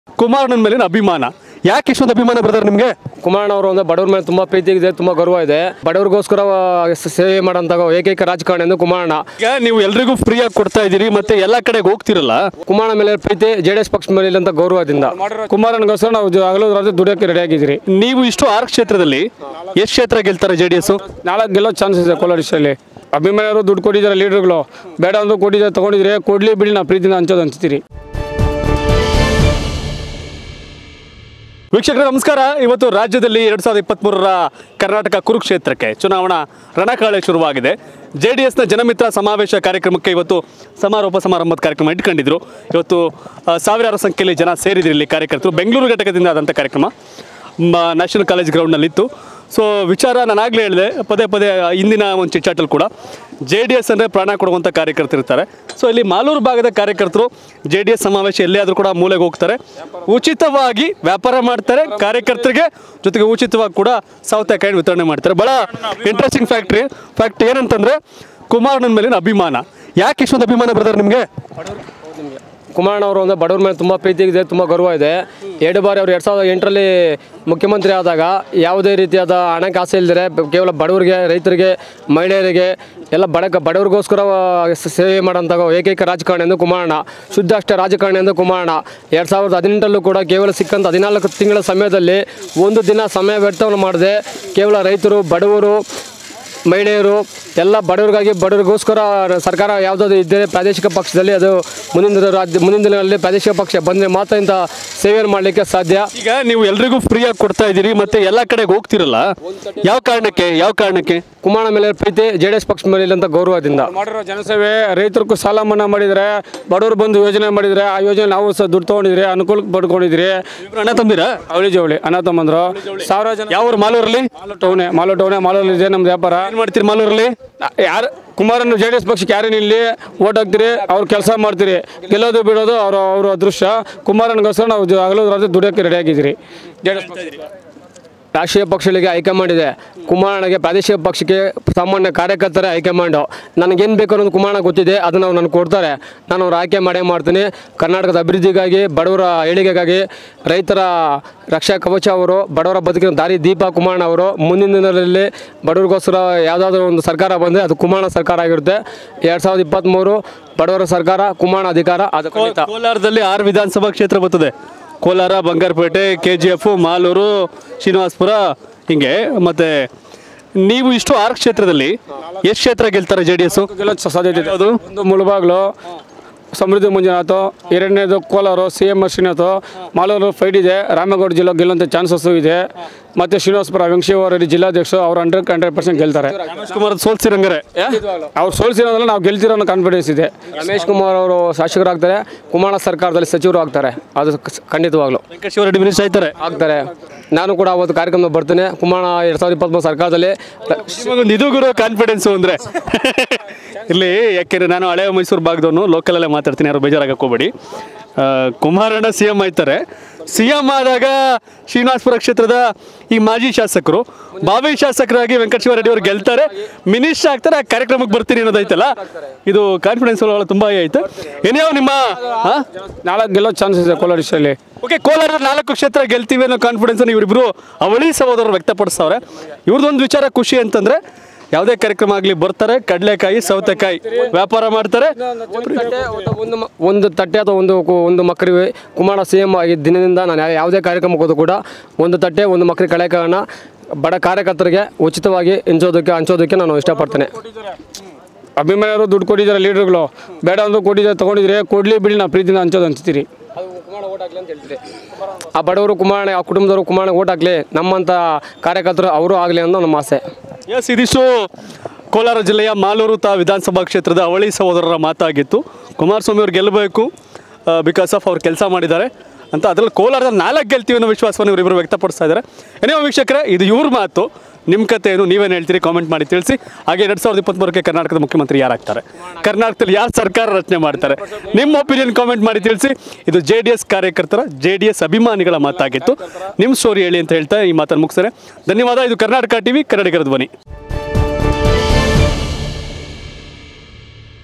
ಕುಮಾರಣ್ಣನ ಮೇಲಿನ ಅಭಿಮಾನ ಯಾಕೆ ಇಷ್ಟೊಂದು ಅಭಿಮಾನ ಬ್ರದರ್ ನಿಮಗೆ ಕುಮಾರಣ್ಣ ಅವರು ಅಂದ್ರೆ ಬಡವ್ರ ಮೇಲೆ ತುಂಬಾ ಪ್ರೀತಿ ಇದೆ ತುಂಬಾ ಗೌರವ ಇದೆ ಬಡವ್ರಿಗೋಸ್ಕರ ಸ- ಸೇವೆ ಮಾಡೋಂಥ ಏಕೈಕ ರಾಜಕಾರಣಿ ಅಂದ್ರೆ ಕುಮಾರಣ್ಣ ಈಗ ನೀವು ಎಲ್ರಿಗೂ ಫ್ರೀಯಾಗಿ ಕೊಡ್ತಾ ಇದ್ದೀರಿ ಮತ್ತೆ ಎಲ್ಲ ಕಡೆಗೆ ಹೋಗ್ತಿರಲ್ಲ ಕುಮಾರಣ್ಣ ಮೇಲೆ ಪ್ರೀತಿ ಜೆ ಡಿ ಎಸ್ ಪಕ್ಷ ಮೇಲೆ ಇಲ್ಲಂತ ಗೌರವದಿಂದ ಕುಮಾರಣ್ಣಗೋಸ್ಕರ ನಾವು ಜ- ಹಗಲು ರಾತ್ರಿ ದುಡಿಯೋಕೆ ರೆಡಿ ಆಗಿದ್ದೀರಿ ನೀವು ಇಷ್ಟು ಆರು ಕ್ಷೇತ್ರದಲ್ಲಿ ಎಷ್ಟು ಕ್ಷೇತ್ರ ಗೆಲ್ತಾರೆ ಜೆ ಡಿ ಎಸ್ ನಾಳೆ ಗೆಲ್ಲೋ ಚಾನ್ಸಸ್ ಇದೆ ಕೋಲಾರ ಡಿಸ್ಟ್ರಲ್ಲಿ ಅಭಿಮಾನಿಯವರು ದುಡ್ಡು ಕೊಟ್ಟಿದ್ದಾರೆ ಲೀಡರ್ಗಳು ಬೇಡ ಅಂದ್ರೂ ಕೊಟ್ಟಿದ್ದಾರೆ ತಗೊಂಡಿದ್ರೆ ಕೊಡ್ಲಿ ಬಿಡಿ ನಾವು ಪ್ರೀತಿನ ಹಂಚೋದು ಹಂಚ್ತೀರಿ ವೀಕ್ಷಕರೇ ನಮಸ್ಕಾರ ಇವತ್ತು ರಾಜ್ಯದಲ್ಲಿ ಎರಡು ಸಾವಿರದ ಇಪ್ಪತ್ತ್ಮೂರರ ಕರ್ನಾಟಕ ಕುರುಕ್ಷೇತ್ರಕ್ಕೆ ಚುನಾವಣಾ ರಣಕಾಳೆ ಶುರುವಾಗಿದೆ ಜೆ ಡಿ ಎಸ್ನ ಜನಮಿತ್ರ ಸಮಾವೇಶ ಕಾರ್ಯಕ್ರಮಕ್ಕೆ ಇವತ್ತು ಸಮಾರೋಪ ಸಮಾರಂಭದ ಕಾರ್ಯಕ್ರಮ ಇಟ್ಕೊಂಡಿದ್ರು ಇವತ್ತು ಆ, ಸಾವಿರಾರು ಸಂಖ್ಯೆಯಲ್ಲಿ ಜನ ಸೇರಿದ್ರು ಇಲ್ಲಿ ಕಾರ್ಯಕರ್ತರು ಬೆಂಗಳೂರು ಘಟಕದಿಂದ ಆದಂಥ ಕಾರ್ಯಕ್ರಮ ಮ- ನ್ಯಾಷನಲ್ ಕಾಲೇಜ್ ಗ್ರೌಂಡ್ನಲ್ಲಿತ್ತು ಸೊ ವಿಚಾರ ನಾನು ಆಗಲೇ ಹೇಳಿದೆ ಪದೇ ಪದೇ ಇಂದಿನ ಒಂದು ಚಿಟ್ಚಾಟಲ್ಲಿ ಕೂಡ ಜೆ ಡಿ ಎಸ್ ಅಂದರೆ ಪ್ರಾಣ ಕೊಡುವಂಥ ಕಾರ್ಯಕರ್ತರು ಇರ್ತಾರೆ ಸೊ ಇಲ್ಲಿ ಮಾಲೂರು ಭಾಗದ ಕಾರ್ಯಕರ್ತರು ಜೆ ಡಿ ಎಸ್ ಸಮಾವೇಶ ಎಲ್ಲೇ ಆದರೂ ಕೂಡ ಮೂಲೆಗೆ ಹೋಗ್ತಾರೆ ಉಚಿತವಾಗಿ ವ್ಯಾಪಾರ ಮಾಡ್ತಾರೆ ಕಾರ್ಯಕರ್ತರಿಗೆ ಜೊತೆಗೆ ಉಚಿತವಾಗಿ ಕೂಡ ಸೌತೆಕಾಯಿ ವಿತರಣೆ ಮಾಡ್ತಾರೆ ಭಾಳ ಇಂಟ್ರೆಸ್ಟಿಂಗ್ ಫ್ಯಾಕ್ಟ್ರಿ ಫ್ಯಾಕ್ಟ್ ಏನಂತಂದರೆ ಕುಮಾರಣ್ಣನ ಮೇಲಿನ ಅಭಿಮಾನ ಯಾಕೆ ಇಷ್ಟೊಂದು ಅಭಿಮಾನ ಬ್ರದರ್ ನಿಮಗೆ ಕುಮಾರಣ್ಣ ಅವರು ಅಂದ್ರೆ ಬಡವ್ರ ಮೇಲೆ ತುಂಬ ಪ್ರೀತಿ ಇದೆ ತುಂಬ ಗೌರವ ಇದೆ ಎರಡು ಬಾರಿ ಅವರು ಎರಡು ಸಾವಿರದ ಎಂಟರಲ್ಲಿ ಮುಖ್ಯಮಂತ್ರಿ ಆದಾಗ ಯಾವುದೇ ರೀತಿಯಾದ ಹಣಕಾಸು ಇಲ್ದಿರೆ ಕೇವಲ ಬಡವರಿಗೆ ರೈತರಿಗೆ ಮಹಿಳೆಯರಿಗೆ ಎಲ್ಲ ಬಡ ಬಡವರಿಗೋಸ್ಕರ ಸ- ಸೇವೆ ಮಾಡೋಂಥ ಏಕೈಕ ರಾಜಕಾರಣಿ ಎಂದು ಕುಮಾರಣ್ಣ ಶುದ್ಧ ಅಷ್ಟ ರಾಜಕಾರಣಿ ಎಂದು ಕುಮಾರಣ್ಣ ಎರಡು ಸಾವಿರದ ಹದಿನೆಂಟರಲ್ಲೂ ಕೂಡ ಕೇವಲ ಸಿಕ್ಕಂಥ ಹದಿನಾಲ್ಕು ತಿಂಗಳ ಸಮಯದಲ್ಲಿ ಒಂದು ದಿನ ಸಮಯ ವ್ಯರ್ಥವನ್ನು ಮಾಡದೆ ಕೇವಲ ರೈತರು ಬಡವರು ಮಹಿಳೆಯರು ಎಲ್ಲ ಬಡವರಿಗಾಗಿ ಬಡವರಿಗೋಸ್ಕರ ಸರ್ಕಾರ ಯಾವುದಾದ್ರು ಇದ್ದರೆ ಪ್ರಾದೇಶಿಕ ಪಕ್ಷದಲ್ಲಿ ಅದು ಮುಂದಿನ ದಿನ ರಾಜ್ಯ ಮುಂದಿನ ದಿನಗಳಲ್ಲಿ ಪ್ರಾದೇಶಿಕ ಪಕ್ಷ ಬಂದರೆ ಮಾತ್ರ ಇಂಥ ಸೇವೆಯನ್ನು ಮಾಡಲಿಕ್ಕೆ ಸಾಧ್ಯ ಈಗ ನೀವು ಎಲ್ರಿಗೂ ಫ್ರೀಯಾಗಿ ಕೊಡ್ತಾ ಇದ್ದೀರಿ ಮತ್ತೆ ಎಲ್ಲ ಕಡೆಗೆ ಹೋಗ್ತಿರಲ್ಲ ಯಾವ ಕಾರಣಕ್ಕೆ ಯಾವ ಕಾರಣಕ್ಕೆ ಕುಮಾರಣ್ಣ ಮೇಲೆ ಪ್ರೀತಿ ಜೆ ಡಿ ಎಸ್ ಪಕ್ಷ ಮೇಲೆ ಇಲ್ಲಂತ ಗೌರವದಿಂದ ಮಾಡಿರೋ ಜನಸೇವೆ ರೈತರಿಗೂ ಸಾಲ ಮನ್ನಾ ಮಾಡಿದರೆ ಬಡವರು ಬಂದು ಯೋಜನೆ ಮಾಡಿದರೆ ಆ ಯೋಜನೆ ನಾವು ಸಹ ದುಡ್ಡು ತೊಗೊಂಡಿದ್ರಿ ಅನುಕೂಲಕ್ಕೆ ಪಡ್ಕೊಂಡಿದ್ರಿ ಇಬ್ರು ಅಣ್ಣ ತಂದಿರಾ ಅವಳಿ ಜವಳಿ ಅಣ್ಣ ತಮ್ಮಂದ್ರು ಸಾವಿರ ಜನ ಯಾವ ಊರು ಮಾಲೂರಲ್ಲಿ ಮಾಲು ಟೌನೆ ಮಾಲು ಟೌನೆ ಮಾಲಲ್ಲಿ ಇದೆ ನಮ್ದು ವ್ಯಾಪಾರ ಏನು ಮಾಡ್ತೀರಿ ಮಾಲೂರಲ್ಲಿ ಯಾರು ಕುಮಾರನ್ನು ಜೆ ಡಿ ಎಸ್ ಪಕ್ಷಕ್ಕೆ ಯಾರೇನು ಇಲ್ಲಿ ಓಟ್ ಹಾಕ್ತೀರಿ ಅವ್ರು ಕೆಲಸ ಮಾಡ್ತೀರಿ ಗೆಲ್ಲೋದು ಬಿಡೋದು ಅವ್ರ ಅವ್ರ ಅದೃಶ್ಯ ಕುಮಾರನಿಗೋಸ್ಕರ ನಾವು ಜ- ಹಗಲು ರಾತ್ರಿ ದುಡಿಯೋಕೆ ರೆಡಿ ಆಗಿದ್ದೀರಿ ಜೆ ಡಿ ಎಸ್ ಪಕ್ಷ ರಾಷ್ಟ್ರೀಯ ಪಕ್ಷಗಳಿಗೆ ಹೈಕಮಾಂಡ್ ಇದೆ ಕುಮಾರಣ್ಣಗೆ ಪ್ರಾದೇಶಿಕ ಪಕ್ಷಕ್ಕೆ ಸಾಮಾನ್ಯ ಕಾರ್ಯಕರ್ತರ ಹೈಕಮಾಂಡು ನನಗೇನು ಬೇಕು ಅನ್ನೋದು ಕುಮಾರಣ್ಣ ಗೊತ್ತಿದೆ ಅದನ್ನು ಅವ್ರು ನನಗೆ ಕೊಡ್ತಾರೆ ನಾನು ಅವ್ರು ಆಯ್ಕೆ ಮಾಡೇ ಮಾಡ್ತೀನಿ ಕರ್ನಾಟಕದ ಅಭಿವೃದ್ಧಿಗಾಗಿ ಬಡವರ ಏಳಿಗೆಗಾಗಿ ರೈತರ ರಕ್ಷಾ ಕವಚ ಅವರು ಬಡವರ ಬದುಕಿನ ದಾರಿ ದೀಪ ಕುಮಾರಣ್ಣ ಅವರು ಮುಂದಿನ ದಿನದಲ್ಲಿ ಬಡವರಿಗೋಸ್ಕರ ಯಾವುದಾದ್ರೂ ಒಂದು ಸರ್ಕಾರ ಬಂದರೆ ಅದು ಕುಮಾರಣ್ಣ ಸರ್ಕಾರ ಆಗಿರುತ್ತೆ ಎರಡು ಸಾವಿರದ ಇಪ್ಪತ್ತ್ಮೂರು ಬಡವರ ಸರ್ಕಾರ ಕುಮಾರಣ್ಣ ಅಧಿಕಾರ ಅದು ಖಂಡಿತ ಕೋಲಾರದಲ್ಲಿ ಆರು ವಿಧಾನಸಭಾ ಕ್ಷೇತ್ರ ಬರ್ತದೆ Kolar Bangarapet K G F Malur Srinivaspur ಹಿಂಗೆ ಮತ್ತೆ ನೀವು ಇಷ್ಟು ಆರು ಕ್ಷೇತ್ರದಲ್ಲಿ ಎಷ್ಟು ಕ್ಷೇತ್ರ ಗೆಲ್ತಾರೆ ಜೆ ಡಿ ಎಸ್ ಗೆಲ್ಲೋ ಸಾಧ್ಯತೆ ಇದೆ ಅದು ಒಂದು ಮುಳುಬಾಗ್ಲು ಸಮೃದ್ಧಿ ಮಂಜುನಾಥ್ ಎರಡನೇದು Kolar C M Srinath Malur fight ಇದೆ ರಾಮೇಗೌಡ ಜಿಲ್ಲೆ ಗೆಲ್ಲುವಂಥ ಚಾನ್ಸಸ್ಸು ಇದೆ ಮತ್ತು ಶ್ರೀನಿವಾಸಪುರ ವೆಂಕಟೇಶ್ವರ ಜಿಲ್ಲಾಧ್ಯಕ್ಷ ಅವ್ರು ಹಂಡ್ರೆಡ್ ಹಂಡ್ರೆಡ್ ಪರ್ಸೆಂಟ್ ಗೆಲ್ತಾರೆ ರಮೇಶ್ ಕುಮಾರ್ ಸೋಲ್ಸಿರಂಗಾರೆ ಅವ್ರು ಸೋಲಿಸಿರೋದ್ರಲ್ಲಿ ನಾವು ಗೆಲ್ತಿರೋ ಅನ್ನೋ ಕಾನ್ಫಿಡೆನ್ಸ್ ಇದೆ ರಮೇಶ್ ಕುಮಾರ್ ಅವರು ಶಾಸಕರಾಗ್ತಾರೆ ಕುಮಾರಣ್ಣ ಸರ್ಕಾರದಲ್ಲಿ ಸಚಿವರು ಆಗ್ತಾರೆ ಅದು ಕ- ಖಂಡಿತವಾಗ್ಲು ವೆಂಕಟೇಶ್ವರ ರೆಡ್ಡಿ ಮಿನಿಸ್ಟರ್ ಆಯ್ತಾರೆ ಆಗ್ತಾರೆ ನಾನು ಕೂಡ ಅವತ್ತು ಕಾರ್ಯಕ್ರಮದಲ್ಲಿ ಬರ್ತೀನಿ ಕುಮಾರಣ್ಣ ಎರಡು ಸಾವಿರದ ಇಪ್ಪತ್ತ್ಮೂರು ಸರ್ಕಾರದಲ್ಲಿ ನಿಮಗೊಂದು ಇದು ಗುರು ಕಾನ್ಫಿಡೆನ್ಸು ಅಂದರೆ ಇಲ್ಲಿ ಯಾಕೆಂದ್ರೆ ನಾನು ಹಳೆ ಮೈಸೂರು ಭಾಗದವನು ಲೋಕಲಲ್ಲೇ ಮಾತಾಡ್ತೀನಿ ಯಾರು ಬೇಜಾರಾಗಕ್ಕೆ ಹೋಗ್ಬೇಡಿ ಆ, ಕುಮಾರಣ್ಣ ಸಿ ಎಂ ಆಯ್ತಾರೆ ಸಿ ಎಂ ಆದಾಗ ಶ್ರೀನಿವಾಸಪುರ ಕ್ಷೇತ್ರದ ಈ ಮಾಜಿ ಶಾಸಕರು ಬಾವಿ ಶಾಸಕರಾಗಿ ವೆಂಕಟೇಶ್ವರ ರೆಡ್ಡಿ ಅವರು ಗೆಲ್ತಾರೆ ಮಿನಿಸ್ಟರ್ ಆಗ್ತಾರೆ ಆ ಕಾರ್ಯಕ್ರಮಕ್ಕೆ ಬರ್ತೀನಿ ಅನ್ನೋದೈತಲ್ಲ ಇದು ಕಾನ್ಫಿಡೆನ್ಸ್ ಒಳಗೆ ತುಂಬ ಐತೆ ಏನೇ ನಿಮ್ಮ ಹಾಂ ನಾಳೆ ಗೆಲ್ಲೋ ಚಾನ್ಸಸ್ ಇದೆ ಕೋಲಾರ ಡಿಸ್ಟ್ರಲ್ಲಿ ಓಕೆ ಕೋಲಾರ ನಾಲ್ಕು ಕ್ಷೇತ್ರ ಗೆಲ್ತೀವಿ ಅನ್ನೋ ಕಾನ್ಫಿಡೆನ್ಸ್ ಇವರಿಬ್ರು ಅವಳಿ ಸಹೋದರರು ವ್ಯಕ್ತಪಡಿಸ್ತವ್ರೆ ಇವ್ರದ್ದೊಂದು ವಿಚಾರ ಖುಷಿ ಅಂತಂದ್ರೆ ಯಾವುದೇ ಕಾರ್ಯಕ್ರಮ ಆಗಲಿ ಬರ್ತಾರೆ ಕಡಲೆಕಾಯಿ ಸೌತೆಕಾಯಿ ವ್ಯಾಪಾರ ಮಾಡ್ತಾರೆ ಒಂದು ತಟ್ಟೆ ಅಥವಾ ಒಂದು ಮ- ಒಂದು ತಟ್ಟೆ ಅಥವಾ ಒಂದು ಕು- ಒಂದು ಮಕ್ಕಳು ಕುಮಾರ ಸಿ ಎಂ ಆಗಿದ್ದ ದಿನದಿಂದ ನಾನು ಯಾ- ಯಾವುದೇ ಕಾರ್ಯಕ್ರಮಕ್ಕೆ ಹೋದ್ರು ಕೂಡ ಒಂದು ತಟ್ಟೆ ಒಂದು ಮಕ್ಕಳ ಕಳೆಕಾಳನ್ನ ಬಡ ಕಾರ್ಯಕರ್ತರಿಗೆ ಉಚಿತವಾಗಿ ಹಂಚೋದಕ್ಕೆ ಹಂಚೋದಕ್ಕೆ ನಾನು ಇಷ್ಟಪಡ್ತೇನೆ ಅಭಿಮಾನಿಯವರು ದುಡ್ಡು ಕೊಟ್ಟಿದ್ದಾರೆ ಲೀಡರ್ಗಳು ಬೇಡ ಅಂದ್ರೂ ಕೊಟ್ಟಿದ್ದಾರೆ ತಗೊಂಡಿದ್ರೆ ಕೊಡ್ಲಿ ಬಿಡಿ ನಾವು ಪ್ರೀತಿನ ಹಂಚೋದು ಹಂಚ್ತೀರಿ ಆ ಬಡವರು ಕುಮಾರಣ್ಣ ಆ ಕುಟುಂಬದವರು ಕುಮಾರಣ್ಣ ಓಟ್ ಹಾಕ್ಲಿ ನಮ್ಮಂಥ ಕಾರ್ಯಕರ್ತರು ಅವರು ಆಗಲಿ ಅನ್ನೋ ನಮ್ಮ ಆಸೆ ಎಸ್ ಇದಿಷ್ಟು ಕೋಲಾರ ಜಿಲ್ಲೆಯ ಮಾಲೂರು ತಾ ವಿಧಾನಸಭಾ ಕ್ಷೇತ್ರದ ಅವಳಿ ಸಹೋದರರ ಮಾತಾಗಿತ್ತು ಕುಮಾರಸ್ವಾಮಿ ಅವ್ರು ಗೆಲ್ಲಬೇಕು ಬಿಕಾಸ್ ಆಫ್ ಅವ್ರು ಕೆಲಸ ಮಾಡಿದ್ದಾರೆ ಅಂತ ಅದರಲ್ಲಿ ಕೋಲಾರದ ನಾಲ್ಕು ಗೆಲ್ತೀವಿ ಅನ್ನೋ ವಿಶ್ವಾಸವನ್ನು ಇವರಿಬ್ಬರು ವ್ಯಕ್ತಪಡಿಸ್ತಾ ಇದ್ದಾರೆ ಏನೇ ವೀಕ್ಷಕರೇ ಇದು ಇವ್ರ ಮಾತು ನಿಮ್ಮ ಕತೆ ಏನು ನೀವೇನು ಹೇಳ್ತೀರಿ ಕಾಮೆಂಟ್ ಮಾಡಿ ತಿಳಿಸಿ ಹಾಗೆ ಎರಡು ಸಾವಿರದ ಇಪ್ಪತ್ತ್ಮೂರಕ್ಕೆ ಕರ್ನಾಟಕದ ಮುಖ್ಯಮಂತ್ರಿ ಯಾರಾಗ್ತಾರೆ ಕರ್ನಾಟಕದಲ್ಲಿ ಯಾರು ಸರ್ಕಾರ ರಚನೆ ಮಾಡ್ತಾರೆ ನಿಮ್ಮ ಒಪಿನಿಯನ್ ಕಾಮೆಂಟ್ ಮಾಡಿ ತಿಳಿಸಿ ಇದು ಜೆ ಡಿ ಎಸ್ ಕಾರ್ಯಕರ್ತರ ಜೆ ಡಿ ಎಸ್ ಅಭಿಮಾನಿಗಳ ಮಾತಾಗಿತ್ತು ನಿಮ್ಮ ಸ್ಟೋರಿ ಹೇಳಿ ಅಂತ ಹೇಳ್ತಾ ಈ ಮಾತನ್ನು ಮುಗಿಸ್ತಾರೆ ಧನ್ಯವಾದ ಇದು ಕರ್ನಾಟಕ ಟಿವಿ ಕನ್ನಡಿಗರ ಧ್ವನಿ